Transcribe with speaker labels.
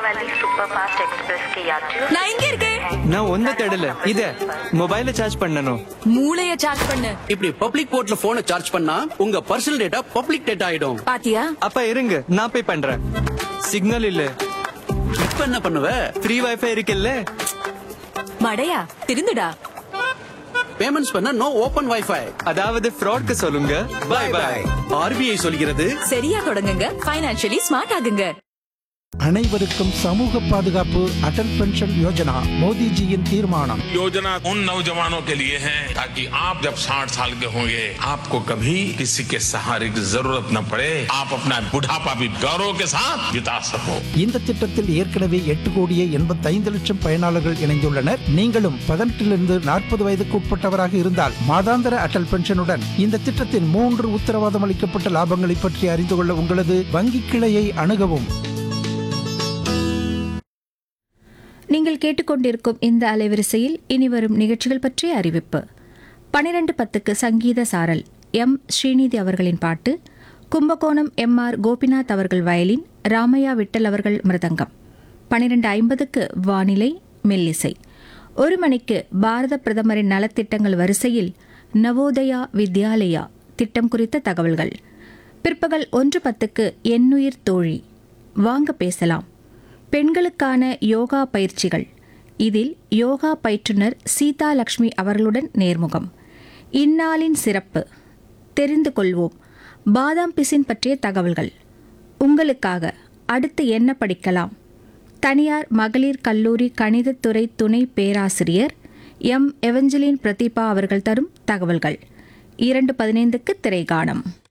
Speaker 1: वाली super fast express के यात्रियों
Speaker 2: நான் இங்க இருக்கேன்
Speaker 3: நான் ஒன்ன தேடல இத மொபைல சார்ஜ் பண்ணனும்
Speaker 2: மூளைய சார்ஜ் பண்ணு
Speaker 4: இப்படி பப்ளிக் போர்ட்ல போனை சார்ஜ் பண்ணா உங்க பர்சனல் டேட்டா பப்ளிக் டேட்டா ஆயிடும்
Speaker 2: பாத்தியா
Speaker 3: அப்ப இருங்க நான் போய் பண்றேன் சிக்னல் இல்ல
Speaker 4: இப்ப என்ன பண்ணுவ
Speaker 3: ஃப்ரீ வைஃபை இருக்குல்ல
Speaker 2: மடையா திருந்துடா
Speaker 4: பேமெண்ட்ஸ் பண்ண நோ ஓபன் வைஃபை
Speaker 3: அதாவது ஃப்ராட்க்கு சொல்லுங்க பை பை
Speaker 4: ஆர்பிஐ சொல்கிறது
Speaker 2: சரியா தொடங்குங்க ஃபைனான்சியலி ஸ்மார்ட் ஆகுங்க
Speaker 5: அனைவருக்கும் சமூக பாதுகாப்பு அடல் பென்ஷன் யோஜனா மோடிஜியின் தீர்மானம்
Speaker 6: योजना उन नौजवानों के लिए है ताकि आप जब 60 साल के होंगे आपको कभी किसी के सहारे की जरूरत न पड़े आप अपना बुढ़ापा भी गौरव के साथ बिता सको
Speaker 5: இந்த திட்டத்தில் ஏற்கனவே எட்டு கோடியே எண்பத்தைந்து லட்சம் பயனாளர்கள் இணைந்துள்ளனர் நீங்களும் பதினெட்டிலிருந்து நாற்பது வயதுக்கு உட்பட்டவராக இருந்தால் மாதாந்திர அடல் பென்ஷனுடன் இந்த திட்டத்தின் மூன்று உத்தரவாதம் அளிக்கப்பட்ட லாபங்களை பற்றி அறிந்து கொள்ள உங்களது வங்கி கிளையை அணுகவும்
Speaker 7: நீங்கள் கேட்டுக்கொண்டிருக்கும் இந்த அலைவரிசையில் இனி வரும் நிகழ்ச்சிகள் பற்றிய அறிவிப்பு பனிரெண்டு பத்துக்கு சங்கீத சாரல் எம் ஸ்ரீநிதி அவர்களின் பாட்டு கும்பகோணம் எம் ஆர் கோபிநாத் அவர்கள் வயலின் ராமையா விட்டல் அவர்கள் மிருதங்கம் பனிரெண்டு ஐம்பதுக்கு வானிலை மெல்லிசை ஒரு மணிக்கு பாரத பிரதமரின் நலத்திட்டங்கள் வரிசையில் நவோதயா வித்யாலயா திட்டம் குறித்த தகவல்கள் பிற்பகல் ஒன்று பத்துக்கு எண்ணுயிர் தோழி வாங்க பேசலாம் பெண்களுக்கான யோகா பயிற்சிகள் இதில் யோகா பயிற்றுனர் சீதா லக்ஷ்மி அவர்களுடன் நேர்முகம் இந்நாளின் சிறப்பு தெரிந்து கொள்வோம் பாதாம் பிசின் பற்றிய தகவல்கள் உங்களுக்காக அடுத்து என்ன படிக்கலாம் தனியார் மகளிர் கல்லூரி கணிதத்துறை துணை பேராசிரியர் எம் எவஞ்சலின் பிரதீபா அவர்கள் தரும் தகவல்கள் இரண்டு பதினைந்துக்கு திரைகாணம்